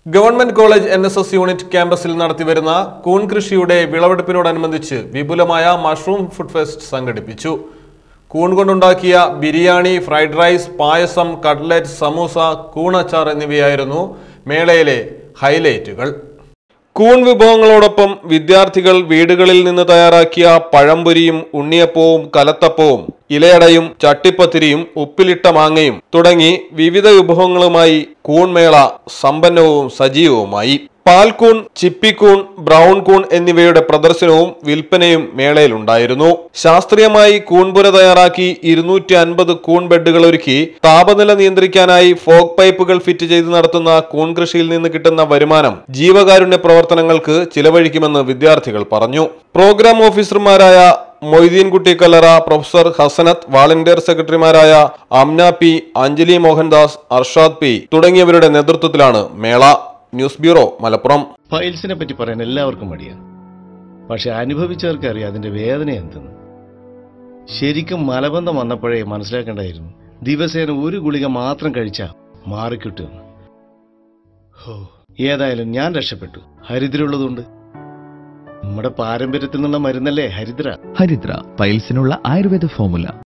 government college N S S unit ക്യാമ്പസിൽ നടത്തിവരുന്ന കൂൺ കൃഷിയുടെ വിളവെടുപ്പിനോടനുബന്ധിച്ച് വിപുലമായ മഷ്റൂം ഫുഡ് ഫെസ്റ്റ് സംഘടിപ്പിച്ചു കൂൺ കൊണ്ടുണ്ടാക്കിയ ബിരിയാണി ഫ്രൈഡ് റൈസ് പായസം കട്ട്ലറ്റ് സമൂസ കൂണച്ചാർ എന്നിവയായിരുന്നു മേളയിലെ ഹൈലൈറ്റുകൾ കൂൺ വിഭവങ്ങളോടൊപ്പം വിദ്യാർത്ഥികൾ വീടുകളിൽ നിന്ന് തയ്യാറാക്കിയ പഴംപൊരിയും ഉണ്ണിയപ്പവും കലത്തപ്പവും ഇലയടയും ചട്ടിപ്പത്തിരിയും ഉപ്പിലിട്ട മാങ്ങയും തുടങ്ങി വിവിധ വിഭവങ്ങളുമായി കൂൺ മേള സമ്പന്നവും സജീവവുമായി പാൽക്കൂൺ ചിപ്പിക്കൂൺ ബ്രൗൺ കൂൺ എന്നിവയുടെ പ്രദർശനവും വിൽപ്പനയും മേളയിലുണ്ടായിരുന്നു ശാസ്ത്രീയമായി കൂൺപുര തയ്യാറാക്കി ഇരുന്നൂറ്റി അൻപത് കൂൺ ബെഡുകൾ ഒരുക്കി താപനില നിയന്ത്രിക്കാനായി ഫോഗ് പൈപ്പുകൾ ഫിറ്റ് ചെയ്ത് നടത്തുന്ന കൂൺ കൃഷിയിൽ നിന്ന് കിട്ടുന്ന വരുമാനം ജീവകാരുണ്യ പ്രവർത്തനങ്ങൾക്ക് ചിലവഴിക്കുമെന്ന് വിദ്യാർത്ഥികൾ പറഞ്ഞു പ്രോഗ്രാം ഓഫീസർമാരായ മൊയ്തീൻകുട്ടി കല്ലറ പ്രൊഫസർ ഹസനത്ത് വാളണ്ടിയർ സെക്രട്ടറിമാരായ അംന പി അഞ്ജലി മോഹൻദാസ് അർഷാദ് പി തുടങ്ങിയവരുടെ നേതൃത്വത്തിലാണ് മേള ന്യൂസ് ബ്യൂറോ മലപ്പുറം ഫൈൽസിനെ പറ്റി പറയാൻ എല്ലാവർക്കും മടിയാണ് പക്ഷെ അനുഭവിച്ചവർക്ക് അറിയാം അതിന്റെ വേദന എന്തെന്ന് ശരിക്കും മലബന്ധം വന്നപ്പോഴേ മനസ്സിലാക്കേണ്ടായിരുന്നു ദിവസേന ഒരു ഗുളിക മാത്രം കഴിച്ചാൽ മാറിക്കിട്ടുമെന്ന് ഹോ ഏതായാലും ഞാൻ രക്ഷപ്പെട്ടു ഹരിദ്രയുള്ളതുകൊണ്ട് നമ്മുടെ പാരമ്പര്യത്തിൽ നിന്നുള്ള മരുന്നല്ലേ ഹരിദ്ര ഹരിദ്ര പൈൽസിനുള്ള ആയുർവേദ ഫോമുല